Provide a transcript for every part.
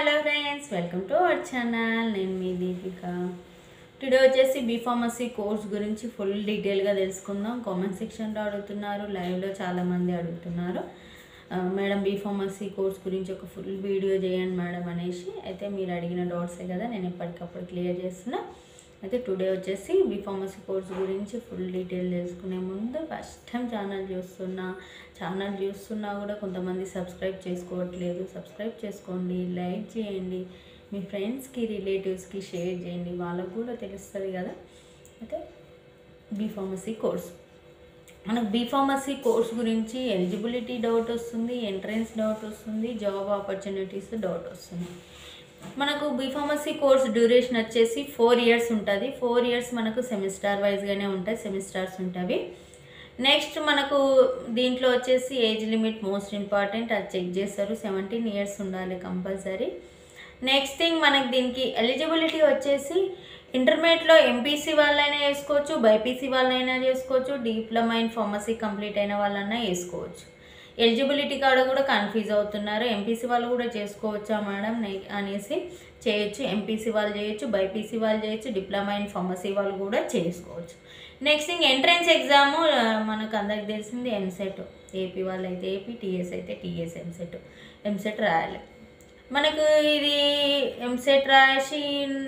hello friends welcome to our channel నేను మీ Deepika today వచ్చేసి బీ ఫార్మసీ కోర్స్ గురించి ఫుల్ డీటెయిల్గా తెలుసుకుందాం కామెంట్ సెక్షన్లో అడుగుతున్నారు లైవ్లో చాలామంది అడుగుతున్నారు ఆ, మేడం బీ ఫార్మసీ కోర్స్ గురించి ఒక ఫుల్ వీడియో చేయండి మేడం అనేసి అయితే మీరు అడిగిన డౌట్సే కదా నేను ఎప్పటికప్పుడు క్లియర్ చేస్తున్నా అయితే టుడే వచ్చేసి బీ ఫార్మసీ కోర్స్ గురించి ఫుల్ డీటెయిల్ తెలుసుకునే ముందు ఫస్ట్ టైం ఛానల్ చూస్తున్నా ఛానల్ చూస్తున్నా కూడా కొంతమంది సబ్స్క్రైబ్ చేసుకోవట్లేదు సబ్స్క్రైబ్ చేసుకోండి లైక్ చేయండి మీ ఫ్రెండ్స్కి రిలేటివ్స్కి షేర్ చేయండి వాళ్ళకు కూడా తెలుస్తుంది కదా అయితే బీ ఫార్మసీ కోర్స్ మనకు బీ ఫార్మసీ కోర్స్ గురించి ఎలిజిబిలిటీ డౌట్ వస్తుంది ఎంట్రన్స్ డౌట్ వస్తుంది జాబ్ ఆపర్చునిటీస్ డౌట్ వస్తుంది మనకు బీ ఫార్మసీ కోర్స్ డ్యూరేషన్ వచ్చేసి ఫోర్ ఇయర్స్ ఉంటుంది ఫోర్ ఇయర్స్ మనకు సెమిస్టార్ వైజ్గానే ఉంటాయి సెమిస్టార్స్ ఉంటాయి నెక్స్ట్ మనకు దీంట్లో వచ్చేసి ఏజ్ లిమిట్ మోస్ట్ ఇంపార్టెంట్ అది చెక్ చేస్తారు సెవెంటీన్ ఇయర్స్ ఉండాలి కంపల్సరీ నెక్స్ట్ థింగ్ మనకి దీనికి ఎలిజిబిలిటీ వచ్చేసి ఇంటర్మీడియట్లో ఎంపీసీ వాళ్ళైనా వేసుకోవచ్చు బైపీసీ వాళ్ళైనా చేసుకోవచ్చు డిప్లొమా ఇన్ ఫార్మసీ కంప్లీట్ అయిన వాళ్ళైనా వేసుకోవచ్చు ఎలిజిబిలిటీ కాడ కూడా కన్ఫ్యూజ్ అవుతున్నారు ఎంపీసీ వాళ్ళు కూడా చేసుకోవచ్చా మేడం నే- అనేసి చేయొచ్చు ఎంపీసీ వాళ్ళు చేయొచ్చు బైపీసీ వాళ్ళు చేయొచ్చు డిప్లొమా ఇన్ ఫార్మసీ వాళ్ళు కూడా చేసుకోవచ్చు నెక్స్ట్ థింగ్ ఎంట్రన్స్ ఎగ్జాము ఆ, మనకు అందరికి తెలిసింది ఎంసెట్ ఏపీ వాళ్ళు అయితే ఏపీ టీఎస్ అయితే టీఎస్ ఎంసెట్ ఎంసెట్ రాయాలి మనకు ఇది ఎంసెట్ రాసి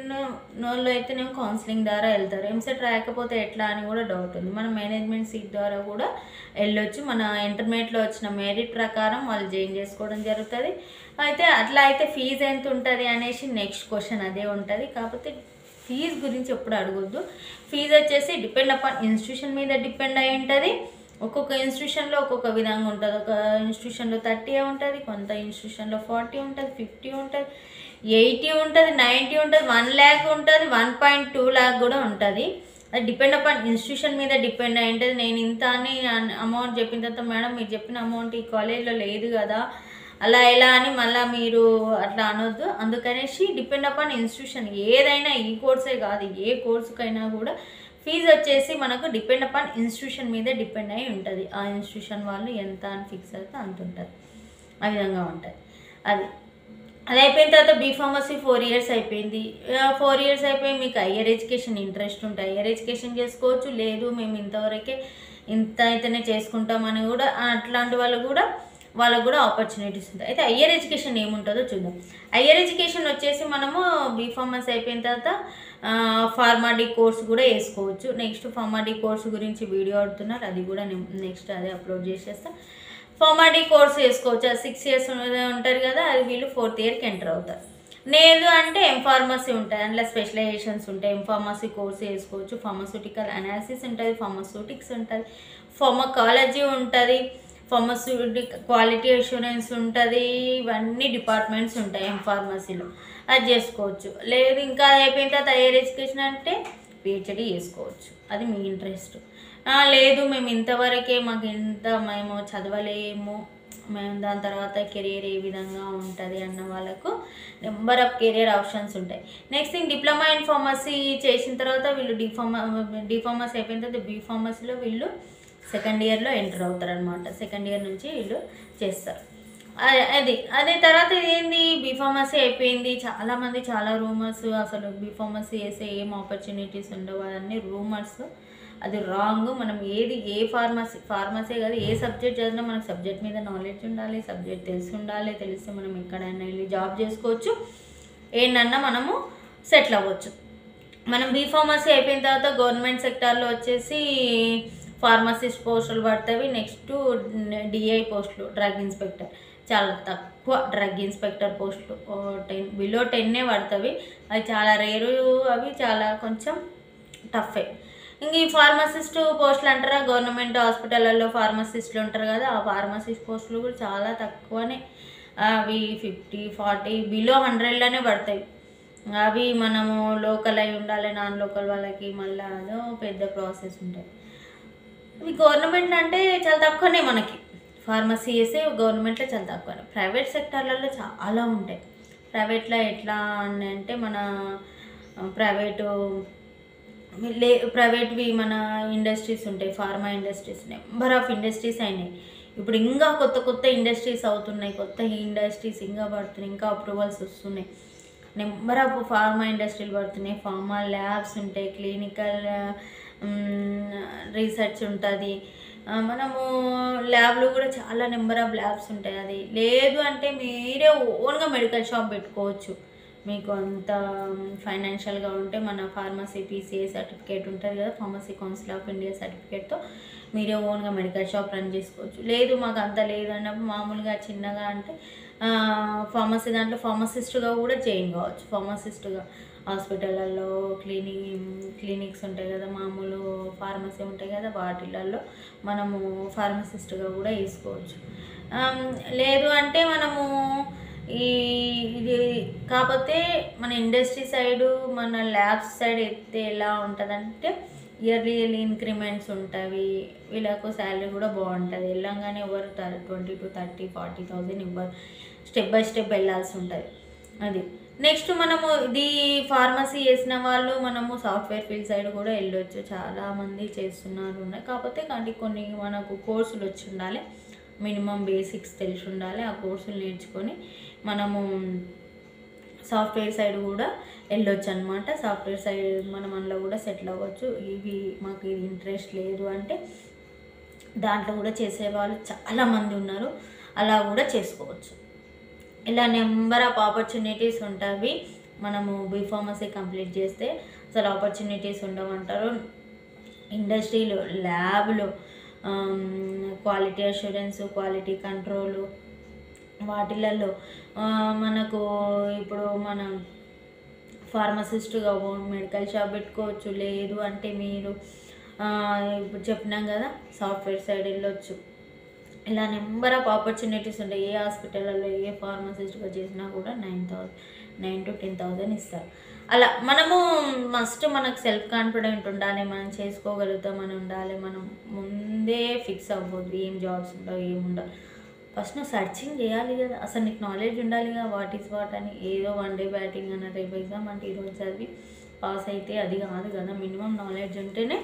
వాళ్ళు అయితే నేను కౌన్సిలింగ్ ద్వారా వెళ్తారు ఎంసెట్ రాయకపోతే ఎట్లా అని కూడా డౌట్ ఉంది మన మేనేజ్మెంట్ సీట్ ద్వారా కూడా వెళ్ళొచ్చు మన ఇంటర్మీడియట్లో వచ్చిన మెరిట్ ప్రకారం వాళ్ళు జాయిన్ చేసుకోవడం జరుగుతుంది అయితే అట్లా అయితే ఫీజు ఎంత ఉంటుంది అనేసి నెక్స్ట్ క్వశ్చన్ అదే ఉంటుంది కాకపోతే ఫీజు గురించి ఎప్పుడు అడగొద్దు ఫీజు వచ్చేసి డిపెండ్ అపాన్ ఇన్స్టిట్యూషన్ మీద డిపెండ్ అయి ఉంటుంది ఒక్కొక్క ఇన్స్టిట్యూషన్లో ఒక్కొక్క విధంగా ఉంటుంది ఒక ఇన్స్టిట్యూషన్లో థర్టీ ఉంటుంది కొంత ఇన్స్టిట్యూషన్లో ఫార్టీ ఉంటుంది ఫిఫ్టీ ఉంటుంది ఎయిటీ ఉంటుంది నైంటీ ఉంటుంది వన్ ల్యాక్ ఉంటుంది వన్ పాయింట్ టూ ల్యాక్ కూడా ఉంటుంది అది డిపెండ్ అపాన్ ఇన్స్టిట్యూషన్ మీద డిపెండ్ అయి ఉంటుంది నేను ఇంత అని అమౌంట్ చెప్పిన తర్వాత మేడం మీరు చెప్పిన అమౌంట్ ఈ కాలేజ్లో లేదు కదా అలా ఎలా అని మళ్ళీ మీరు అట్లా అనొద్దు అందుకనేసి డిపెండ్ అపాన్ ఇన్స్టిట్యూషన్ ఏదైనా ఈ కోర్సే కాదు ఏ కోర్సుకైనా కూడా ఫీజు వచ్చేసి మనకు డిపెండ్ అపాన్ ఇన్స్టిట్యూషన్ మీద డిపెండ్ అయి ఉంటుంది ఆ ఇన్స్టిట్యూషన్ వాళ్ళు ఎంత అని ఫిక్స్ అయితే అంత ఉంటుంది ఆ విధంగా ఉంటుంది అది అది అయిపోయిన తర్వాత బీ ఫార్మసీ ఫోర్ ఇయర్స్ అయిపోయింది ఫోర్ ఇయర్స్ అయిపోయి మీకు హయ్యర్ ఎడ్యుకేషన్ ఇంట్రెస్ట్ ఉంటే హయ్యర్ ఎడ్యుకేషన్ చేసుకోవచ్చు లేదు మేము ఇంతవరకే ఇంత అయితేనే చేసుకుంటామని కూడా అట్లాంటి వాళ్ళు కూడా వాళ్ళకు కూడా ఆపర్చునిటీస్ ఉంటాయి అయితే హయ్యర్ ఎడ్యుకేషన్ ఏముంటుందో చూద్దాం హయ్యర్ ఎడ్యుకేషన్ వచ్చేసి మనము బీ ఫార్మసీ అయిపోయిన తర్వాత ఫార్మాడీ కోర్స్ కూడా వేసుకోవచ్చు నెక్స్ట్ ఫార్మాడీ కోర్స్ గురించి వీడియో ఆడుతున్నారు అది కూడా నేను నెక్స్ట్ అదే అప్లోడ్ చేసేస్తా ఫార్మాడీ కోర్స్ వేసుకోవచ్చు అది సిక్స్ ఇయర్స్ ఉంటారు కదా అది వీళ్ళు ఫోర్త్ ఇయర్కి ఎంటర్ అవుతారు లేదు అంటే ఎం ఫార్మసీ ఉంటుంది అందులో స్పెషలైజేషన్స్ ఉంటాయి ఎం ఫార్మసీ కోర్స్ వేసుకోవచ్చు ఫార్మస్యూటికల్ అనాలిసిస్ ఉంటుంది ఫార్మస్యూటిక్స్ ఉంటుంది ఫార్మకాలజీ ఉంటుంది ఫార్మస్యూటిక్ క్వాలిటీ అష్యూరెన్స్ ఉంటుంది ఇవన్నీ డిపార్ట్మెంట్స్ ఉంటాయి ఎం ఫార్మసీలో అది చేసుకోవచ్చు లేదు ఇంకా అది అయిపోయిన తర్వాత హైయర్ ఎడ్యుకేషన్ అంటే పిహెచ్డి చేసుకోవచ్చు అది మీ ఇంట్రెస్ట్ లేదు మేము ఇంతవరకే మాకు ఇంత మేము చదవలేము మేము దాని తర్వాత కెరీర్ ఏ విధంగా ఉంటుంది అన్న వాళ్ళకు నెంబర్ ఆఫ్ కెరియర్ ఆప్షన్స్ ఉంటాయి next thing diploma in pharmacy చేసిన తర్వాత వీళ్ళు డిఫార్మా డిఫార్మసీ అయిపోయిన తర్వాత బీ ఫార్మసీలో వీళ్ళు సెకండ్ ఇయర్లో ఎంటర్ అవుతారు అనమాట సెకండ్ ఇయర్ నుంచి వీళ్ళు చేస్తారు అ- అది అదే తర్వాత ఏంది బీఫార్మసీ అయిపోయింది చాలామంది చాలా రూమర్స్ అసలు బీఫార్మసీ వేసే ఏం ఆపర్చునిటీస్ ఉండవు అదన్నీ రూమర్స్ అది రాంగ్ మనం ఏది ఏ ఫార్మసీ ఫార్మసీ కాదు ఏ సబ్జెక్ట్ చదివినా మనకు సబ్జెక్ట్ మీద నాలెడ్జ్ ఉండాలి సబ్జెక్ట్ తెలిసి ఉండాలి తెలిస్తే మనం ఎక్కడైనా వెళ్ళి జాబ్ చేసుకోవచ్చు ఏంటన్నా మనము సెటిల్ అవ్వచ్చు మనం బీ ఫార్మసీ అయిపోయిన తర్వాత గవర్నమెంట్ సెక్టార్లో వచ్చేసి ఫార్మసిస్ట్ పోస్టులు పడతాయి next DI posts drug inspector చాలా తక్కువ drug inspector posts ten below టెన్నే పడతాయి అవి చాలా రేరు అవి చాలా కొంచెం టఫే ఇంక ఈ ఫార్మసిస్ట్ పోస్టులు అంటారా గవర్నమెంట్ హాస్పిటల్లో ఫార్మసిస్టులు ఉంటారు కదా ఆ ఫార్మసిస్ట్ పోస్టులు కూడా చాలా తక్కువనే అవి ఫిఫ్టీ ఫార్టీ బిలో హండ్రెడ్లోనే పడతాయి అవి మనము లోకల్ అయి ఉండాలి నాన్ లోకల్ వాళ్ళకి మళ్ళీ అదో పెద్ద ప్రాసెస్ ఉంటాయి ఇవి గవర్నమెంట్ అంటే చాలా తక్కువనే మనకి ఫార్మసీ చేస్తే గవర్నమెంట్లో చాలా తక్కువ ప్రైవేట్ సెక్టార్లలో చాలా ఉంటాయి ప్రైవేట్లో ఎట్లా అని అంటే మన ప్రైవేటు లే ప్రైవేట్వి మన ఇండస్ట్రీస్ ఉంటాయి pharma industries number of industries అయినాయి ఇప్పుడు ఇంకా కొత్త కొత్త ఇండస్ట్రీస్ అవుతున్నాయి కొత్త ఇండస్ట్రీస్ ఇంకా పడుతున్నాయి ఇంకా అప్రూవల్స్ వస్తున్నాయి నెంబర్ ఆఫ్ ఫార్మా ఇండస్ట్రీలు పడుతున్నాయి ఫార్మా ల్యాబ్స్ ఉంటాయి క్లినికల్ రీసెర్చ్ ఉంటుంది మనము ల్యాబ్లో కూడా చాలా నెంబర్ ఆఫ్ ల్యాబ్స్ ఉంటాయి అది లేదు అంటే మీరే ఓన్గా మెడికల్ షాప్ పెట్టుకోవచ్చు మీకు అంత ఫైనాన్షియల్గా ఉంటే మన ఫార్మసీ పీసీఏ సర్టిఫికేట్ ఉంటుంది కదా ఫార్మసీ కౌన్సిల్ ఆఫ్ ఇండియా సర్టిఫికేట్తో మీరే ఓన్గా మెడికల్ షాప్ రన్ చేసుకోవచ్చు లేదు మాకు అంత లేదు అన్నప్పుడు మామూలుగా చిన్నగా అంటే ఫార్మసీ దాంట్లో ఫార్మసిస్ట్గా కూడా జాయిన్ కావచ్చు ఫార్మసిస్ట్గా హాస్పిటళ్ళల్లో క్లినిక్ క్లినిక్స్ ఉంటాయి కదా మామూలు ఫార్మసీ ఉంటాయి కదా వాటిలలో మనము ఫార్మసిస్ట్గా కూడా వేసుకోవచ్చు ఆమ్, లేదు అంటే మనము ఈ ఇది కాకపోతే మన ఇండస్ట్రీ సైడు మన ల్యాబ్స్ సైడ్ ఎత్తే ఎలా ఉంటుందంటే ఇయర్లీ ఇయర్లీ ఇంక్రిమెంట్స్ ఉంటాయి వీళ్ళకు శాలరీ కూడా బాగుంటుంది వెళ్ళంగానే ఎవరు twenty to thirty forty thousand ఇవ్వరు స్టెప్ బై స్టెప్ వెళ్ళాల్సి ఉంటుంది అది నెక్స్ట్ మనము ఇది ఫార్మసీ చేసిన వాళ్ళు మనము సాఫ్ట్వేర్ ఫీల్డ్ సైడ్ కూడా వెళ్ళొచ్చు చాలా మంది చేస్తున్నారు ఉన్నాయి కాకపోతే కానీ కొన్ని మనకు కోర్సులు వచ్చి ఉండాలి మినిమం బేసిక్స్ తెలిసి ఉండాలి ఆ కోర్సులు నేర్చుకొని మనము సాఫ్ట్వేర్ సైడ్ కూడా వెళ్ళొచ్చు అనమాట సాఫ్ట్వేర్ సైడ్ మనం అందులో కూడా సెటిల్ అవ్వచ్చు ఇవి మాకు ఇది ఇంట్రెస్ట్ లేదు అంటే దాంట్లో కూడా చేసేవాళ్ళు చాలామంది ఉన్నారు అలా కూడా చేసుకోవచ్చు ఇలా నెంబర్ ఆఫ్ ఆపర్చునిటీస్ ఉంటాయి మనము బీఫార్మసీ కంప్లీట్ చేస్తే అసలు ఆపర్చునిటీస్ ఉండమంటారు ఇండస్ట్రీలు ల్యాబ్లు క్వాలిటీ అష్యూరెన్స్ క్వాలిటీ కంట్రోలు వాటిలలో ఆ, మనకు ఇప్పుడు మనం ఫార్మసిస్ట్గా మెడికల్ షాప్ పెట్టుకోవచ్చు లేదు అంటే మీరు ఆ, ఇప్పుడు చెప్పినాం కదా సాఫ్ట్వేర్ సైడ్ వెళ్ళొచ్చు ఇలా నెంబర్ ఆఫ్ ఆపర్చునిటీస్ ఉంటాయి ఏ హాస్పిటల్లో ఏ ఫార్మసిస్ట్గా చేసినా కూడా nine thousand nine to ten thousand ఇస్తారు అలా మనము మస్ట్ మనకు సెల్ఫ్ కాన్ఫిడెంట్ ఉండాలి మనం చేసుకోగలుగుతామని ఉండాలి మనం ముందే ఫిక్స్ అవ్వద్దు ఏం జాబ్స్ ఉండవు ఏం ఉండవు ఫస్ట్ నువ్వు సర్చింగ్ చేయాలి కదా అసలు నీకు నాలెడ్జ్ ఉండాలి కదా వాట్ ఈస్ వాట్ అని ఏదో వన్ డే బ్యాటింగ్ అన్న రేపు ఎగ్జామ్ అంటే ఈరోజు చదివి పాస్ అయితే అది కాదు కదా మినిమం నాలెడ్జ్ ఉంటేనే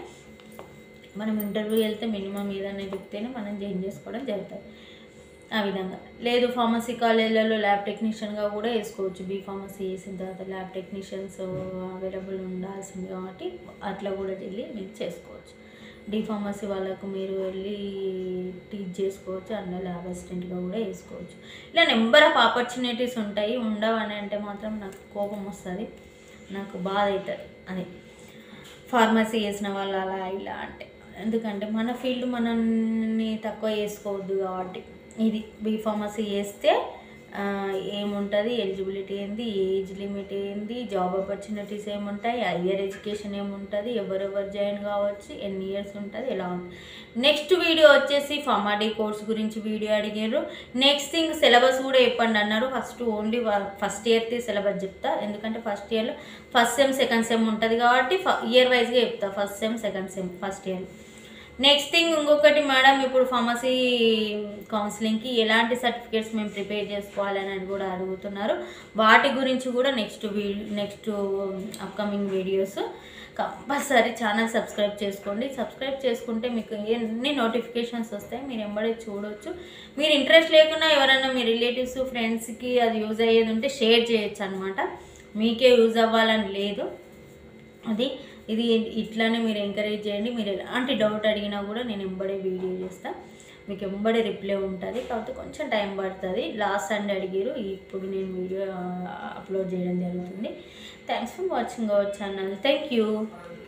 మనం ఇంటర్వ్యూ వెళ్తే మినిమం ఏదైనా చెప్తేనే మనం జాయిన్ చేసుకోవడం జరుగుతుంది ఆ విధంగా లేదు ఫార్మసీ కాలేజీలలో ల్యాబ్ టెక్నీషియన్గా కూడా వేసుకోవచ్చు బీ ఫార్మసీ చేసిన తర్వాత ల్యాబ్ టెక్నీషియన్స్ అవైలబుల్ ఉండాల్సింది కాబట్టి అట్లా కూడా వెళ్ళి మీరు చేసుకోవచ్చు డి ఫార్మసీ వాళ్ళకు మీరు వెళ్ళి టీచ్ చేసుకోవచ్చు అందులో ల్యాబ్ అసిస్టెంట్గా కూడా వేసుకోవచ్చు ఇలా నెంబర్ ఆఫ్ ఆపర్చునిటీస్ ఉంటాయి ఉండవని అంటే మాత్రం నాకు కోపం వస్తుంది నాకు బాధ అవుతుంది అది ఫార్మసీ చేసిన వాళ్ళు అలా ఇలా అంటే ఎందుకంటే మన ఫీల్డ్ మనల్ని తక్కువ చేసుకోవద్దు కాబట్టి ఇది బీ ఫార్మసీ చేస్తే ఆ, ఏముంటుంది ఎలిజిబిలిటీ ఏంది ఏజ్ లిమిట్ ఏంది జాబ్ ఆపర్చునిటీస్ ఏముంటాయి హయ్యర్ ఎడ్యుకేషన్ ఏముంటుంది ఎవరెవరు జాయిన్ కావచ్చు ఎన్ని ఇయర్స్ ఉంటుంది ఎలా ఉంటుంది నెక్స్ట్ వీడియో వచ్చేసి ఫార్మాడీ కోర్స్ గురించి వీడియో అడిగారు నెక్స్ట్ థింగ్ సిలబస్ కూడా చెప్పండి అన్నారు ఫస్ట్ ఓన్లీ ఫస్ట్ ఇయర్ది సిలబస్ చెప్తా ఎందుకంటే ఫస్ట్ ఇయర్లో ఫస్ట్ సెమ్ సెకండ్ సెమ్ ఉంటుంది కాబట్టి ఇయర్ వైజ్గా చెప్తా first sem second sem first year next thing ఇంకొకటి మేడం ఇప్పుడు ఫార్మసీ కౌన్సిలింగ్కి ఎలాంటి సర్టిఫికేట్స్ మేము ప్రిపేర్ చేసుకోవాలని అని కూడా అడుగుతున్నారు వాటి గురించి కూడా next we next upcoming videos compulsory channel subscribe చేసుకోండి సబ్స్క్రైబ్ చేసుకుంటే మీకు ఎన్ని నోటిఫికేషన్స్ వస్తాయి మీరు ఎంబడే చూడొచ్చు మీరు ఇంట్రెస్ట్ లేకున్నా ఎవరైనా మీ రిలేటివ్స్ ఫ్రెండ్స్కి అది యూజ్ అయ్యేది ఉంటే షేర్ చేయొచ్చు అనమాట మీకే యూజ్ అవ్వాలని లేదు అది ఇది ఇట్లానే మీరు ఎంకరేజ్ చేయండి మీరు ఎలాంటి డౌట్ అడిగినా కూడా నేను ఎంబడే వీడియో చేస్తా మీకు ఎంబడే రిప్లై ఉంటుంది కాకపోతే కొంచెం టైం పడుతుంది లాస్ట్ సండే అడిగారు ఇప్పుడు నేను వీడియో అప్లోడ్ చేయడం జరుగుతుంది thanks for watching our channel thank you